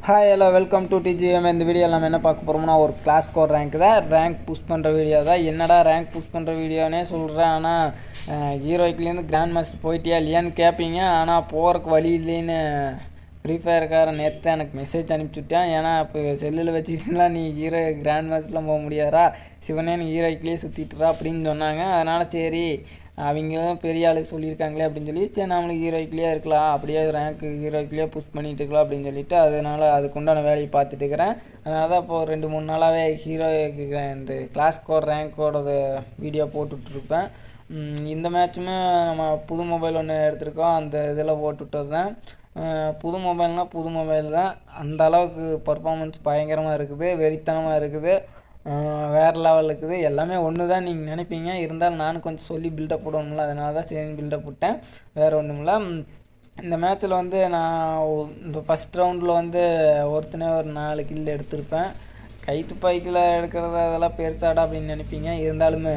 hi hello welcome to DGM இந்த வீடியோவில் நம்ம என்ன பார்க்க போகிறோம்னா ஒரு கிளாஸ் கோர் ரேங்க் தான் ரேங்க் புஷ் பண்ணுற வீடியோ தான் என்னடா ரேங்க் புஷ் பண்ணுற வீடியோனே சொல்கிறேன் ஆனால் ஹீரோய்க்குலேருந்து கிராண்ட் மாஸ்டர் போயிட்டியா இல்லையான்னு கேட்பீங்க ஆனால் போகிறக்கு வழி இல்லைன்னு ஃப்ரீ ஃபயர்காரன் நேற்று எனக்கு மெசேஜ் அனுப்பிச்சுட்டேன் ஏன்னா இப்போ செல்லில் வச்சுக்கிட்டுலாம் நீ ஹீரோ கிராண்ட் மாஸ்டர்லாம் போக முடியாதா சிவனே நீ ஹீரோய்க்குள்ளேயே சுற்றிட்டுறா அப்படின்னு சொன்னாங்க அதனால் சரி அவங்களும் பெரிய ஆளுக்கு சொல்லியிருக்காங்களே அப்படின்னு சொல்லி சரி நம்மளுக்கு ஹீரோய்க்குள்ளேயே இருக்கலாம் அப்படியே ரேங்க் ஹீரோய்க்குள்ளேயே புஷ் பண்ணிட்டு இருக்கலாம் அப்படின்னு சொல்லிட்டு அதனால் அதுக்குண்டான வேலையை பார்த்துட்டு இருக்கிறேன் அதனால தான் இப்போ ரெண்டு மூணு நாளாகவே ஹீரோய்க்கு இந்த கிளாஸ் கோர் ரேங்க்கோட வீடியோ போட்டுட்ருப்பேன் உம், இந்த மேட்சுமே நம்ம புது மொபைல் ஒன்று எடுத்திருக்கோம் அந்த இதில் போட்டுவிட்டது தான் அஹ், புது மொபைல்னால் புது மொபைல் தான் அந்த அளவுக்கு பர்ஃபார்மன்ஸ் பயங்கரமாக இருக்குது வெறித்தனமாக இருக்குது அஹ், வேறு லெவலில் இருக்குது எல்லாமே ஒன்று தான் நீங்கள் நினைப்பீங்க இருந்தாலும் நானும் கொஞ்சம் சொல்லி பில்டப் போடணும்ல அதனால தான் சரி பில்டப் விட்டேன் வேறு ஒன்றும் இல்லை இந்த மேட்ச்சில் வந்து நான் ஒ- இந்த ஃபஸ்ட் ரவுண்டில் வந்து ஒருத்தனே ஒரு நாலு கில் எடுத்திருப்பேன் கை துப்பாக்கியில் எடுக்கிறது அதெல்லாம் பெருசாடா அப்படின்னு நினைப்பீங்க இருந்தாலுமே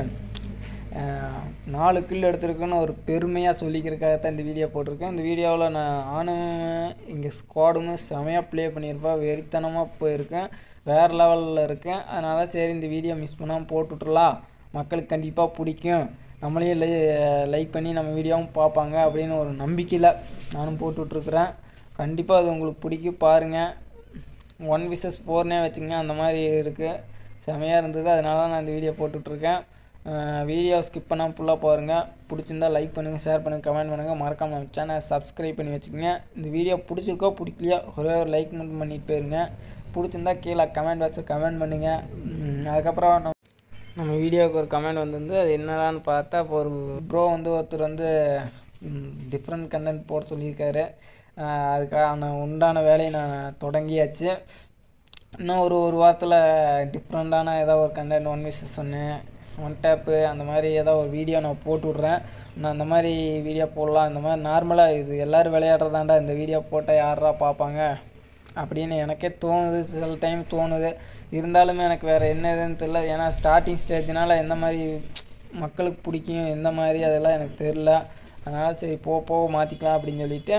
அஹ், நாலு கில் எடுத்திருக்குன்னு ஒரு பெருமையாக சொல்லிக்கிறதுக்காக தான் இந்த வீடியோ போட்டிருக்கேன் இந்த வீடியோவில் நான் ஆணும் இங்கே ஸ்குவாடுமே செமையாக ப்ளே பண்ணியிருப்பேன் வெறித்தனமாக போயிருக்கேன் வேறு லெவலில் இருக்கேன் அதனால தான் சரி இந்த வீடியோ மிஸ் பண்ணாமல் போட்டுவிட்றலாம் மக்களுக்கு கண்டிப்பாக பிடிக்கும் நம்மளையும் லை லைக் பண்ணி நம்ம வீடியோவும் பார்ப்பாங்க அப்படின்னு ஒரு நம்பிக்கையில் நானும் போட்டுட்ருக்குறேன் கண்டிப்பாக அது உங்களுக்கு பிடிக்கும் பாருங்கள் ஒன் விசஸ் ஃபோர்னே வச்சுங்க அந்த மாதிரி இருக்குது செமையாக இருந்தது அதனால தான் நான் இந்த வீடியோ போட்டுட்ருக்கேன் வீடியோ ஸ்கிப் பண்ணாமல் ஃபுல்லாக பாருங்கள் பிடிச்சிருந்தா லைக் பண்ணுங்கள் ஷேர் பண்ணுங்கள் கமெண்ட் பண்ணுங்கள் மறக்காம நம்ம சேனலை சப்ஸ்கிரைப் பண்ணி வச்சுக்கோங்க இந்த வீடியோ பிடிச்சிருக்கோ பிடிக்கலையோ ஒரே ஒரு லைக் மட்டும் பண்ணிட்டு போயிருங்க பிடிச்சிருந்தா கீழே கமெண்ட் பாக்ஸில் கமெண்ட் பண்ணுங்கள் உம், அதுக்கப்புறம் நம்ம நம்ம வீடியோவுக்கு ஒரு கமெண்ட் வந்திருந்து அது என்னடான்னு பார்த்தா இப்போ ஒரு ப்ரோ வந்து ஒருத்தர் வந்து டிஃப்ரெண்ட் கண்டென்ட் போட சொல்லியிருக்காரு அஹ் அதுக்கான உண்டான வேலையை நான் தொடங்கியாச்சு இன்னும் ஒரு ஒரு வாரத்தில் டிஃப்ரெண்ட்டான ஏதோ ஒரு கண்டென்ட் ஒன் மிஸ் சொன்னேன் ஒன் டேப்பு அந்த மாதிரி ஏதோ ஒரு வீடியோ நான் போட்டு விட்றேன் நான் அந்த மாதிரி வீடியோ போடலாம் இந்த மாதிரி நார்மலாக இது எல்லோரும் விளையாடுறதாண்டா இந்த வீடியோ போட்டால் யாரா பார்ப்பாங்க அப்படின்னு எனக்கே தோணுது சில டைம் தோணுது இருந்தாலுமே எனக்கு வேறு என்ன இதுன்னு தெரியல ஏன்னா ஸ்டார்டிங் ஸ்டேஜ்னால எந்த மாதிரி மக்களுக்கு பிடிக்கும் எந்த மாதிரி அதெல்லாம் எனக்கு தெரில அதனால் சரி போக போக மாற்றிக்கலாம் அப்படின்னு சொல்லிட்டு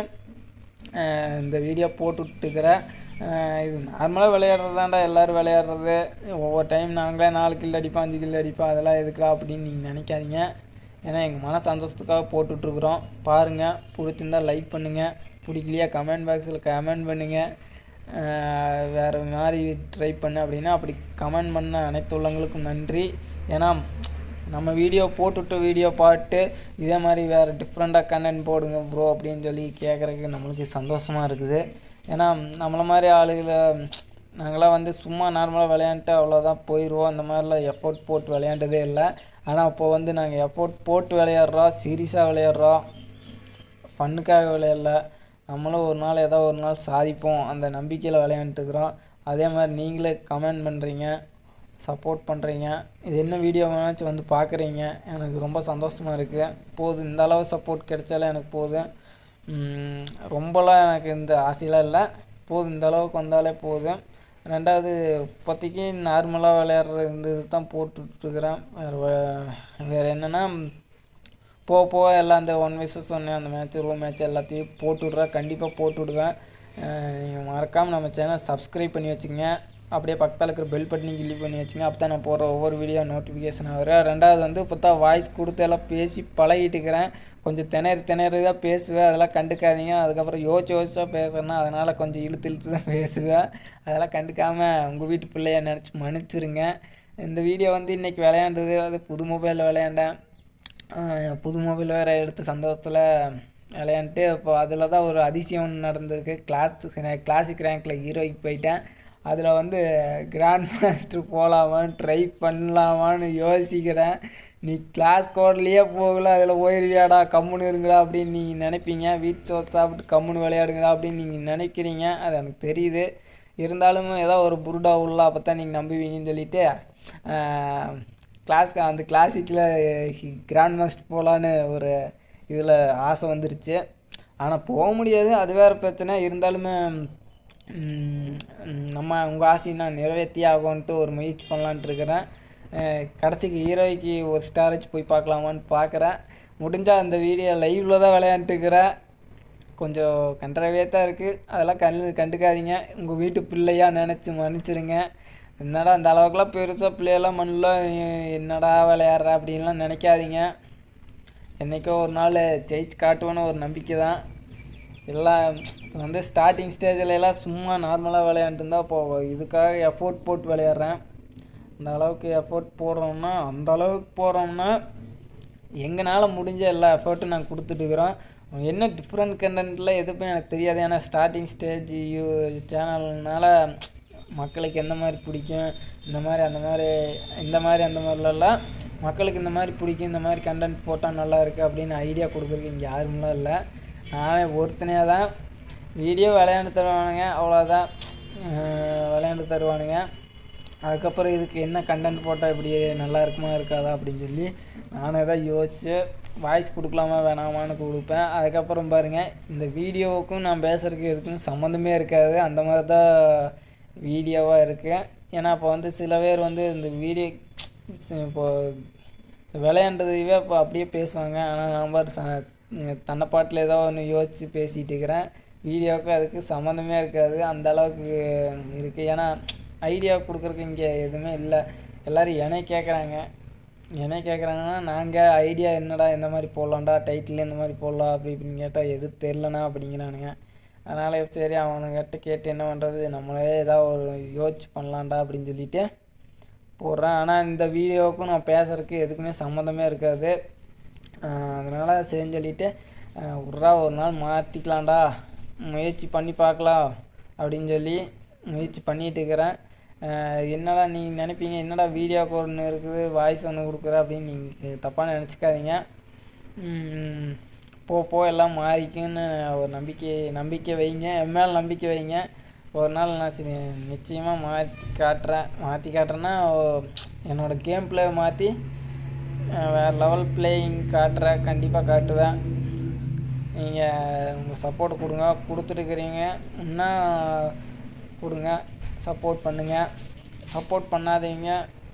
அஹ் இந்த வீடியோ போட்டுட்ருக்கிறேன் இது நார்மலாக விளையாடுறதாண்டா எல்லோரும் விளையாடுறது ஒவ்வொரு டைம் நாங்களே நாலு கில் அடிப்போம் அஞ்சு கில் அடிப்போம் அதெல்லாம் எதுக்குடா அப்படின்னு நீங்கள் நினைக்காதீங்க ஏன்னா எங்கள் மன சந்தோஷத்துக்காக போட்டுட்ருக்குறோம் பாருங்கள் பிடிச்சிருந்தா லைக் பண்ணுங்கள் பிடிக்கலையா கமெண்ட் பாக்ஸில் கமெண்ட் பண்ணுங்கள் வேறு மாதிரி ட்ரை பண்ணு அப்படின்னா அப்படி கமெண்ட் பண்ண அனைத்து உள்ளவங்களுக்கும் நன்றி ஏன்னா நம்ம வீடியோ போட்டுவிட்டு வீடியோ பாட்டு இதே மாதிரி வேறு டிஃப்ரெண்ட்டாக கண்டென்ட் போடுங்க ப்ரோ அப்படின்னு சொல்லி கேட்குறதுக்கு நம்மளுக்கு சந்தோஷமாக இருக்குது ஏன்னா நம்மளை மாதிரி ஆளுகளை நாங்களாம் வந்து சும்மா நார்மலாக விளையாண்டுட்டு அவ்வளோதான் போயிடுவோம் அந்த மாதிரிலாம் எஃபோர்ட் போட்டு விளையாண்டதே இல்லை ஆனால் இப்போ வந்து நாங்கள் எஃபோர்ட் போட்டு விளையாடுறோம் சீரியஸாக விளையாடுறோம் ஃபன்னுக்காக விளையாடல நம்மளும் ஒரு நாள் ஏதோ ஒரு நாள் சாதிப்போம் அந்த நம்பிக்கையில் விளையாண்டுக்கிறோம் அதே மாதிரி நீங்களே கமெண்ட் பண்ணுறீங்க சப்போர்ட் பண்ணுறீங்க இது என்ன வீடியோ வேணாச்சும் வந்து பார்க்குறீங்க எனக்கு ரொம்ப சந்தோஷமாக இருக்குது போதும் இந்த அளவு சப்போர்ட் கிடைச்சாலே எனக்கு போதும் உம், ரொம்பலாம் எனக்கு இந்த ஆசையெல்லாம் இல்லை போதும் இந்த அளவுக்கு வந்தாலே போதும் ரெண்டாவது இப்போதைக்கு நார்மலாக விளையாடுற இந்த இது தான் போட்டுட்ருக்குறேன் வேறு வேறு என்னென்னா போக போக எல்லாம் அந்த ஒன் விசஸ் சொன்னேன் அந்த மேட்ச் ரூம் மேட்ச் எல்லாத்தையும் போட்டு விட்றேன் கண்டிப்பாக போட்டு விடுவேன் நீங்கள் மறக்காமல் நம்ம சேனல் சப்ஸ்கிரைப் பண்ணி வச்சுங்க அப்படியே பக்கத்தில் இருக்கிற பெல் பட்டனையும் கிளிக் பண்ணி வச்சுங்க அப்போ தான் நான் போடுற ஒவ்வொரு வீடியோ நோட்டிஃபிகேஷன் வரும் ரெண்டாவது வந்து இப்போ தான் வாய்ஸ் கொடுத்து எல்லாம் பேசி பழகிட்டுக்கிறேன் கொஞ்சம் திணறி திணறி தான் பேசுவேன் அதெல்லாம் கண்டுக்காதீங்க அதுக்கப்புறம் யோசிச்சு யோசிச்சா பேசுறேன்னா அதனால் கொஞ்சம் இழுத்து இழுத்து தான் பேசுவேன் அதெல்லாம் கண்டுக்காமல் உங்கள் வீட்டு பிள்ளைய நினச்சி மன்னிச்சிருங்க இந்த வீடியோ வந்து இன்றைக்கி விளையாண்டது அது புது மொபைலில் விளையாண்டேன் ஆஹ் புது மொபைல் வேறு எடுத்த சந்தோஷத்தில் விளையாண்டுட்டு இப்போ அதில் தான் ஒரு அதிசயம் ஒன்று நடந்திருக்கு கிளாஸ் கிளாசிக் ரேங்க்கில் ஹீரோய்க்கு போயிட்டேன் அதில் வந்து கிராண்ட் மாஸ்டர் போகலாமான்னு ட்ரை பண்ணலாமான்னு யோசிக்கிறேன் நீ கிளாஸ் கோட்லேயே போகல அதில் போயிருவியாடா கம்முன்னு இருங்களா அப்படின்னு நீங்கள் நினைப்பீங்க வீட்டு சோறு சாப்பிட்டு கம்முன்னு விளையாடுங்களா அப்படின்னு நீங்கள் நினைக்கிறீங்க அது எனக்கு தெரியுது இருந்தாலும் ஏதோ ஒரு புருடா உள்ள அப்போ தான் நீங்கள் நம்புவீங்கன்னு சொல்லிட்டு கிளாஸ் அந்த கிளாசிக்கில் கிராண்ட் மாஸ்டர் போகலான்னு ஒரு இதில் ஆசை வந்துருச்சு ஆனால் போக முடியாது அது வேறு பிரச்சனை இருந்தாலுமே ம், ம், நம்ம உங்கள் ஆசையை நான் நிறைவேற்றி ஆகும்ன்ட்டு ஒரு முயற்சி பண்ணலான்ட்டு இருக்கிறேன் அஹ், கடைசிக்கு ஹீரோய்க்கு ஒரு ஸ்டாரேஜ் போய் பார்க்கலாமான்னு பார்க்குறேன் முடிஞ்சால் அந்த வீடியோ லைவில் தான் விளையாண்டுக்கிறேன் கொஞ்சம் கண்டறவே தான் இருக்குது அதெல்லாம் கண்டு கண்டுக்காதீங்க உங்கள் வீட்டு பிள்ளையா நினச்சி மன்னிச்சிருங்க என்னடா அந்த அளவுக்குலாம் பெருசாக பிள்ளையெல்லாம் மண்ணில் என்னடா விளையாடுற அப்படின்லாம் நினைக்காதீங்க என்றைக்கோ ஒரு நாள் ஜெயிச்சு காட்டுவோன்னு ஒரு நம்பிக்கை தான் எல்லாம் வந்து ஸ்டார்டிங் ஸ்டேஜில் எல்லாம் சும்மா நார்மலாக விளையாண்டுருந்தா இப்போ இதுக்காக எஃபோர்ட் போட்டு விளையாடுறேன் அந்த அளவுக்கு எஃபோர்ட் போடுறோம்னா அந்த அளவுக்கு போகிறோம்னா எங்களால் முடிஞ்ச எல்லா எஃபர்ட்டும் நாங்கள் கொடுத்துட்டுருக்குறோம் என்ன டிஃப்ரெண்ட் கண்டென்ட்டில் எதுவுமே எனக்கு தெரியாது ஏன்னா ஸ்டார்டிங் ஸ்டேஜ் யூ சேனல்னால மக்களுக்கு எந்த மாதிரி பிடிக்கும் இந்த மாதிரி அந்த மாதிரி இந்த மாதிரி அந்த மாதிரிலலாம் மக்களுக்கு இந்த மாதிரி பிடிக்கும் இந்த மாதிரி கண்டென்ட் போட்டால் நல்லா இருக்குது அப்படின்னு ஐடியா கொடுக்குறதுக்கு இங்கே யாருமெல்லாம் இல்லை நானே ஒருத்தனே தான் வீடியோ விளையாண்டு தருவானுங்க அவ்வளோதான் விளையாண்டு தருவானுங்க அதுக்கப்புறம் இதுக்கு என்ன கண்டென்ட் போட்டால் இப்படி நல்லா இருக்குமா இருக்காதா அப்படின்னு சொல்லி நானே தான் யோசித்து வாய்ஸ் கொடுக்கலாமா வேணாமான்னு கொடுப்பேன் அதுக்கப்புறம் பாருங்கள் இந்த வீடியோவுக்கும் நான் பேசுகிறதுக்கு எதுக்கும் சம்மந்தமே இருக்காது அந்த மாதிரி தான் வீடியோவாக இருக்குது ஏன்னா இப்போ வந்து சில பேர் வந்து இந்த வீடியோ இப்போ விளையாண்டதையவே இப்போ அப்படியே பேசுவாங்க ஆனால் நான் பாரு ச தன்னை பாட்டில் ஏதோ ஒன்று யோசித்து பேசிகிட்டு இருக்கிறேன் வீடியோவுக்கு அதுக்கு சம்மந்தமே இருக்காது அந்த அளவுக்கு இருக்குது ஏன்னா ஐடியா கொடுக்குறக்கு இங்கே எதுவுமே இல்லை எல்லோரும் என்னை கேட்குறாங்க என்னை கேட்குறாங்கன்னா நாங்கள் ஐடியா என்னடா இந்த மாதிரி போடலாம்டா டைட்டில் இந்த மாதிரி போடலாம் அப்படி இப்படின்னு கேட்டால் எது தெரிலண்ணா அப்படிங்கிறானுங்க அதனால் சரி அவனுங்கிட்ட கேட்டு என்ன பண்ணுறது நம்மளே ஏதாவது ஒரு யோசிச்சு பண்ணலாம்டா அப்படின்னு சொல்லிட்டு போடுறேன் ஆனால் இந்த வீடியோவுக்கும் நான் பேசுகிறதுக்கு எதுக்குமே சம்மந்தமே இருக்காது அதனால் சரின்னு சொல்லிட்டு விட்றா ஒரு நாள் மாற்றிக்கலாம்டா முயற்சி பண்ணி பார்க்கலாம் அப்படின்னு சொல்லி முயற்சி பண்ணிகிட்டு இருக்கிறேன் என்னடா நீங்கள் நினைப்பீங்க என்னடா வீடியோக்கு ஒன்று இருக்குது வாய்ஸ் ஒன்று கொடுக்குற அப்படின்னு நீங்கள் தப்பாக நினச்சிக்காதீங்க போ போ எல்லாம் மாறிக்குன்னு ஒரு நம்பிக்கை நம்பிக்கை வைங்க என் மேலே நம்பிக்கை வைங்க ஒரு நாள் நான் சரி நிச்சயமாக மாற்றி காட்டுறேன் மாற்றி காட்டுறேன்னா என்னோடய கேம் ப்ளே மாற்றி வேறு லெவல் பிளேயிங் காட்டுறேன் கண்டிப்பாக காட்டுவேன் நீங்கள் உங்கள் சப்போர்ட் கொடுங்க கொடுத்துருக்குறீங்க இன்னும் கொடுங்க சப்போர்ட் பண்ணுங்கள் சப்போர்ட் பண்ணாதீங்க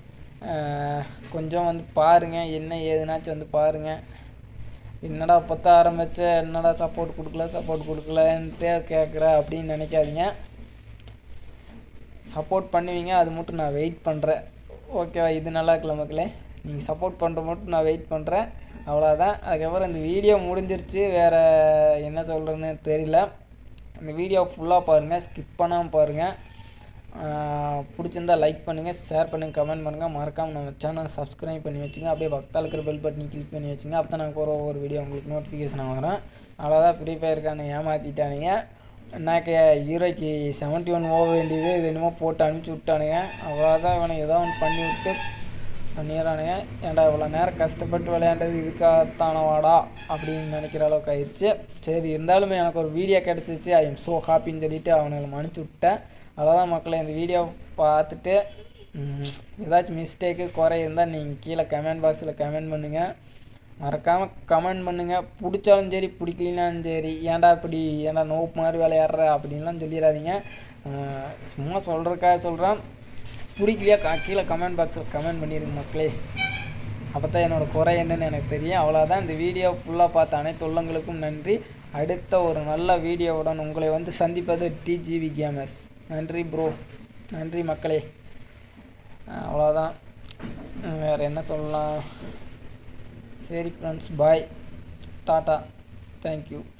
கொஞ்சம் வந்து பாருங்கள் என்ன ஏதுனாச்சும் வந்து பாருங்கள் என்னடா பற்ற ஆரம்பிச்ச என்னடா சப்போர்ட் கொடுக்கல சப்போர்ட் கொடுக்கலன்ட்டு கேட்குற அப்படின்னு நினைக்காதீங்க சப்போர்ட் பண்ணுவீங்க அது மட்டும் நான் வெயிட் பண்ணுறேன் ஓகேவா இது நல்லா இருக்கல மக்களே நீங்கள் சப்போர்ட் பண்ணுற மட்டும் நான் வெயிட் பண்ணுறேன் அவ்வளோதான் அதுக்கப்புறம் இந்த வீடியோ முடிஞ்சிருச்சு வேறு என்ன சொல்கிறதுன்னு தெரியல இந்த வீடியோ ஃபுல்லாக பாருங்கள் ஸ்கிப் பண்ணாமல் பாருங்கள் பிடிச்சிருந்தா லைக் பண்ணுங்கள் ஷேர் பண்ணுங்கள் கமெண்ட் பண்ணுங்கள் மறக்காமல் நம்ம சேனல் சப்ஸ்கிரைப் பண்ணி வச்சுங்க அப்படியே பக்கத்தில் இருக்கிற பெல் பட்டனை கிளிக் பண்ணி வச்சுங்க அப்போ தான் நாங்கள் போகிற ஒவ்வொரு வீடியோ உங்களுக்கு நோட்டிஃபிகேஷன் வாங்குறோம் அவ்வளோதான் ஃப்ரீ ஃபயருக்கான ஏமாற்றிட்டானுங்க என்னாக்க ஹீரோய்க்கு செவன்ட்டி ஒன் போக வேண்டியது இது என்னமோ போட்டு அனுப்பிச்சி விட்டானுங்க அவ்வளோதான் இவனை ஏதோ ஒன்று பண்ணி விட்டு பண்ணிடுறானுங்க ஏன்டா இவ்வளோ நேரம் கஷ்டப்பட்டு விளையாண்டது இதுக்காகத்தானவாடா அப்படின்னு நினைக்கிற அளவுக்கு ஆயிடுச்சு சரி இருந்தாலுமே எனக்கு ஒரு வீடியோ கிடச்சிச்சு ஐ எம் ஸோ ஹாப்பின்னு சொல்லிட்டு அவனுக்கு மன்னிச்சு விட்டேன் அதான் மக்களை இந்த வீடியோ பார்த்துட்டு ஏதாச்சும் மிஸ்டேக்கு குறை இருந்தால் நீங்கள் கீழே கமெண்ட் பாக்ஸில் கமெண்ட் பண்ணுங்கள் மறக்காமல் கமெண்ட் பண்ணுங்கள் பிடிச்சாலும் சரி பிடிக்கலனாலும் சரி ஏன்டா இப்படி ஏன்டா நோப்பு மாதிரி விளையாடுற அப்படின்லாம் சொல்லிடாதீங்க சும்மா சொல்கிறக்காக சொல்கிறேன் பிடிக்கலையா கா கீழே கமெண்ட் பாக்ஸில் கமெண்ட் பண்ணிடுங்க மக்களே அப்போ தான் என்னோடய குறை என்னன்னு எனக்கு தெரியும் அவ்வளோதான் இந்த வீடியோ ஃபுல்லாக பார்த்த அனைத்து உள்ளங்களுக்கும் நன்றி அடுத்த ஒரு நல்ல வீடியோவுடன் உங்களை வந்து சந்திப்பது டிஜிவி கேமர்ஸ் நன்றி ப்ரோ நன்றி மக்களே அவ்வளோதான் வேறு என்ன சொல்லலாம் சரி ஃப்ரெண்ட்ஸ் பாய் டாட்டா தேங்க்யூ